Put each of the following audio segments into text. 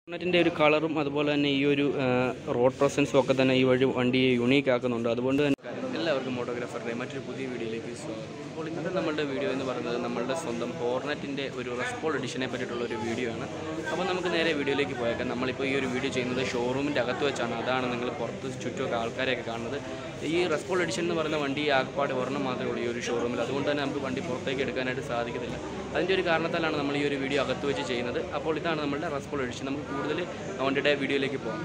ഹോണറ്റിൻ്റെ ഒരു കളറും അതുപോലെ തന്നെ ഈ ഒരു റോഡ് പ്രസൻസും ഒക്കെ തന്നെ ഈ വഴി വണ്ടിയെ യുണീക്ക് ആക്കുന്നുണ്ട് അതുകൊണ്ട് തന്നെ എല്ലാവർക്കും ഫോട്ടോഗ്രാഫറുടെ മറ്റൊരു പുതിയ വീഡിയോയിലേക്ക് സ്വാഗതം അപ്പോൾ ഇന്നത്തെ നമ്മളുടെ വീഡിയോ എന്ന് പറയുന്നത് നമ്മളുടെ സ്വന്തം ഹോർണറ്റിൻ്റെ ഒരു റെസ്പോൾ എഡിഷനെ പറ്റിയിട്ടുള്ള ഒരു വീഡിയോ ആണ് അപ്പോൾ നമുക്ക് നേരെ വീഡിയോയിലേക്ക് പോയേക്കാം നമ്മളിപ്പോൾ ഈ ഒരു വീഡിയോ ചെയ്യുന്നത് ഷോറൂമിൻ്റെ അകത്ത് വെച്ചാണ് അതാണ് നിങ്ങൾ പുറത്ത് ചുറ്റുമൊക്കെ ആൾക്കാരെയൊക്കെ കാണുന്നത് ഈ റെസ്പോൾ എഡിഷൻ എന്ന് പറയുന്ന വണ്ടി ആകപ്പാട് ഒരെണ്ണം മാത്രമേ ഉള്ളൂ ഈ ഒരു ഷോറൂമിൽ അതുകൊണ്ട് തന്നെ നമുക്ക് വണ്ടി പുറത്തേക്ക് എടുക്കാനായിട്ട് സാധിക്കത്തില്ല അതിൻ്റെ ഒരു കാരണത്താലാണ് നമ്മൾ ഈ ഒരു വീഡിയോ അകത്ത് വെച്ച് ചെയ്യുന്നത് അപ്പോൾ ഇതാണ് നമ്മളുടെ റെസ്പോൾ എഡിഷൻ നമുക്ക് കൂടുതൽ വണ്ടിയുടെ വീഡിയോയിലേക്ക് പോകാം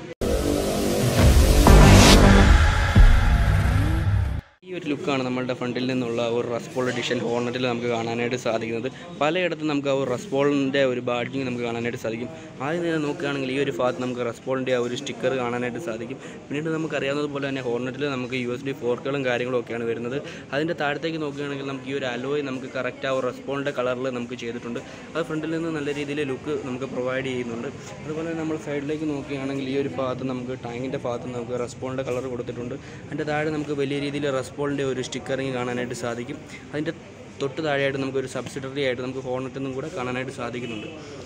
ഈ ഒരു ലുക്കാണ് നമ്മളുടെ ഫ്രണ്ടിൽ നിന്നുള്ള ഒരു റസ്പോൾ എഡിഷൻ ഹോർണറ്റിൽ നമുക്ക് കാണാനായിട്ട് സാധിക്കുന്നത് പലയിടത്തും നമുക്ക് ആ ഒരു റസ്പോളിൻ്റെ ഒരു ബാഡ്ജിങ് നമുക്ക് കാണാനായിട്ട് സാധിക്കും ആദ്യം തന്നെ നോക്കുകയാണെങ്കിൽ ഈ ഒരു ഭാഗത്ത് നമുക്ക് റസ്പോളിൻ്റെ ആ ഒരു സ്റ്റിക്കർ കാണാനായിട്ട് സാധിക്കും പിന്നീട് നമുക്കറിയാവുന്നതുപോലെ തന്നെ ഹോർണറ്റിൽ നമുക്ക് യു എസ് ഡി ഫോർക്കുകളും കാര്യങ്ങളും ഒക്കെയാണ് വരുന്നത് അതിൻ്റെ താഴത്തേക്ക് നോക്കുകയാണെങ്കിൽ നമുക്ക് ഈ ഒരു അലോയ് നമുക്ക് കറക്റ്റ് ആ ഒരു റെസ്പോളിൻ്റെ കളറിൽ നമുക്ക് ചെയ്തിട്ടുണ്ട് അത് ഫ്രണ്ടിൽ നിന്ന് നല്ല രീതിയിൽ ലുക്ക് നമുക്ക് പ്രൊവൈഡ് ചെയ്യുന്നുണ്ട് അതുപോലെ തന്നെ നമ്മൾ സൈഡിലേക്ക് നോക്കുകയാണെങ്കിൽ ഈ ഒരു ഭാഗത്ത് നമുക്ക് ടാങ്കിൻ്റെ ഭാഗത്ത് നമുക്ക് റെസ്പോളിൻ്റെ കളർ കൊടുത്തിട്ടുണ്ട് അതിൻ്റെ താഴെ നമുക്ക് വലിയ രീതിയിൽ റെസ്പോളിൻ്റെ ഒരു സ്റ്റിക്കറിങ് കാണാനായിട്ട് സാധിക്കും അതിൻ്റെ തൊട്ട് താഴെയായിട്ട് നമുക്കൊരു സബ്സിഡറി ആയിട്ട് നമുക്ക് ഹോർണറ്റിൽ കൂടെ കാണാനായിട്ട് സാധിക്കുന്നുണ്ട്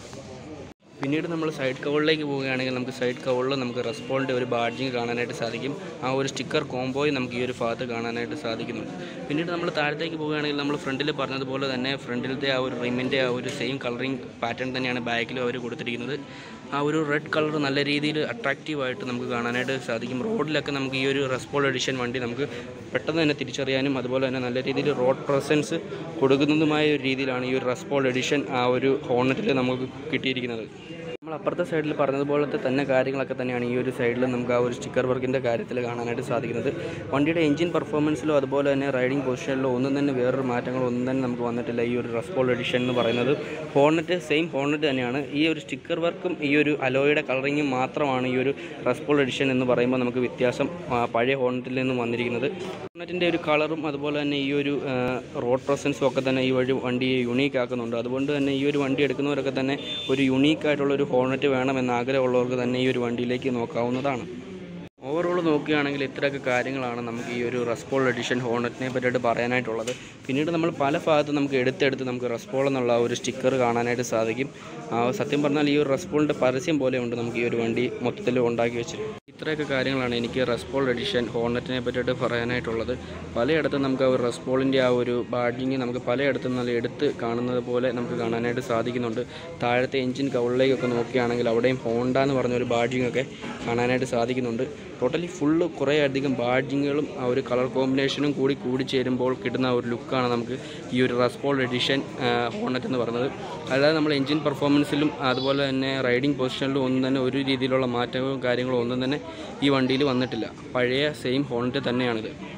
പിന്നീട് നമ്മൾ സൈഡ് കവറിലേക്ക് പോവുകയാണെങ്കിൽ നമുക്ക് സൈഡ് കവറിൽ നമുക്ക് റെസ്പോളിൻ്റെ ഒരു ബാഡ്ജിങ് കാണാനായിട്ട് സാധിക്കും ആ ഒരു സ്റ്റിക്കർ കോംബോയും നമുക്ക് ഈ ഒരു ഭാഗത്ത് കാണാനായിട്ട് സാധിക്കുന്നുണ്ട് പിന്നീട് നമ്മൾ താഴത്തേക്ക് പോവുകയാണെങ്കിൽ നമ്മൾ ഫ്രണ്ടിൽ പറഞ്ഞതുപോലെ തന്നെ ഫ്രണ്ടിലത്തെ ആ ഒരു റിമിൻ്റെ ആ ഒരു സെയിം കളറിങ് പാറ്റേൺ തന്നെയാണ് ബാക്കിലും അവർ കൊടുത്തിരിക്കുന്നത് ആ ഒരു റെഡ് കളർ നല്ല രീതിയിൽ അട്രാക്റ്റീവായിട്ട് നമുക്ക് കാണാനായിട്ട് സാധിക്കും റോഡിലൊക്കെ നമുക്ക് ഈ ഒരു റെസ്പോൾ എഡിഷൻ വണ്ടി നമുക്ക് പെട്ടെന്ന് തന്നെ തിരിച്ചറിയാനും അതുപോലെ തന്നെ നല്ല രീതിയിൽ റോഡ് പ്രസൻസ് കൊടുക്കുന്നതുമായ ഒരു രീതിയിലാണ് ഈ ഒരു റെസ്പോൾ എഡിഷൻ ആ ഒരു ഹോണറ്റിൽ നമുക്ക് കിട്ടിയിരിക്കുന്നത് നമ്മൾ അപ്പുറത്തെ സൈഡിൽ പറഞ്ഞതുപോലത്തെ തന്നെ കാര്യങ്ങളൊക്കെ തന്നെയാണ് ഈ ഒരു സൈഡിൽ നമുക്ക് ആ ഒരു സ്റ്റിക്കർ വർക്കിൻ്റെ കാര്യത്തിൽ കാണാനായിട്ട് സാധിക്കുന്നത് വണ്ടിയുടെ എഞ്ചിൻ പെർഫോമൻസിലോ അതുപോലെ തന്നെ റൈഡിംഗ് പൊസിഷനിലോ ഒന്നും തന്നെ വേറൊരു മാറ്റങ്ങളോ ഒന്നും തന്നെ നമുക്ക് വന്നിട്ടില്ല ഈ ഒരു റെസ്പോൾ എഡിഷൻ എന്ന് പറയുന്നത് ഹോർണറ്റ് സെയിം ഹോർണറ്റ് തന്നെയാണ് ഈ ഒരു സ്റ്റിക്കർ വർക്കും ഈ ഒരു അലോയുടെ കളറിങ്ങും മാത്രമാണ് ഈ ഒരു റെസ്പോൾ എഡിഷൻ എന്ന് പറയുമ്പോൾ നമുക്ക് വ്യത്യാസം ആ, പഴയ ഹോർണറ്റിൽ നിന്നും വന്നിരിക്കുന്നത് ഹോർണറ്റിൻ്റെ ഒരു കളറും അതുപോലെ തന്നെ ഈ ഒരു റോഡ് പ്രസൻസും ഒക്കെ തന്നെ ഈ വഴി വണ്ടിയെ യുണീക്ക് ആക്കുന്നുണ്ട് അതുകൊണ്ട് തന്നെ ഈ ഒരു വണ്ടി എടുക്കുന്നവരൊക്കെ തന്നെ ഒരു യുണീക്ക് ആയിട്ടുള്ള ഒരു ഹോർണറ്റ് വേണമെന്ന് ആഗ്രഹമുള്ളവർക്ക് തന്നെ ഈ ഒരു വണ്ടിയിലേക്ക് നോക്കാവുന്നതാണ് ഓവറോൾ നോക്കുകയാണെങ്കിൽ ഇത്രയൊക്കെ കാര്യങ്ങളാണ് നമുക്ക് ഈ ഒരു റെസ്പോൾ എഡിഷൻ ഹോണറ്റിനെ പറ്റിയിട്ട് പറയാനായിട്ടുള്ളത് പിന്നീട് നമ്മൾ പല ഭാഗത്ത് നമുക്ക് എടുത്തെടുത്ത് നമുക്ക് റെസ്പോൾ എന്നുള്ള ആ ഒരു സ്റ്റിക്കർ കാണാനായിട്ട് സാധിക്കും ആ, സത്യം പറഞ്ഞാൽ ഈ ഒരു റെസ്പോളിൻ്റെ പരസ്യം പോലെയുണ്ട് നമുക്ക് ഈ ഒരു വണ്ടി മൊത്തത്തിൽ ഉണ്ടാക്കി വെച്ചിട്ട് ഇത്രയൊക്കെ കാര്യങ്ങളാണ് എനിക്ക് റെസ്പോൾ എഡിഷൻ ഹോണറ്റിനെ പറ്റിയിട്ട് പറയാനായിട്ടുള്ളത് പലയിടത്തും നമുക്ക് ആ ഒരു റെസ്പോളിൻ്റെ ആ ഒരു ബാഡ്ജിങ് നമുക്ക് പലയിടത്തും നല്ല എടുത്ത് കാണുന്നത് പോലെ നമുക്ക് കാണാനായിട്ട് സാധിക്കുന്നുണ്ട് താഴത്തെ എഞ്ചിൻ കൗളിലേക്കൊക്കെ നോക്കുകയാണെങ്കിൽ അവിടെയും ഹോണ്ട എന്ന് പറഞ്ഞ ഒരു ബാഡ്ജിങ് ഒക്കെ കാണാനായിട്ട് സാധിക്കുന്നുണ്ട് ടോട്ടലി ഫുള്ള് കുറേ അധികം ബാഡ്ജിങ്ങുകളും ആ ഒരു കളർ കോമ്പിനേഷനും കൂടി കൂടി ചേരുമ്പോൾ കിട്ടുന്ന ആ ഒരു ലുക്കാണ് നമുക്ക് ഈ ഒരു റെസ്പോൾ എഡിഷൻ ഹോണറ്റ് എന്ന് പറയുന്നത് അല്ലാതെ നമ്മൾ എഞ്ചിൻ പെർഫോമൻസിലും അതുപോലെ തന്നെ റൈഡിംഗ് പൊസിഷനിലും ഒന്നും തന്നെ ഒരു രീതിയിലുള്ള മാറ്റങ്ങളും കാര്യങ്ങളും ഒന്നും തന്നെ ഈ വണ്ടിയിൽ വന്നിട്ടില്ല പഴയ സെയിം ഹോണറ്റ് തന്നെയാണിത്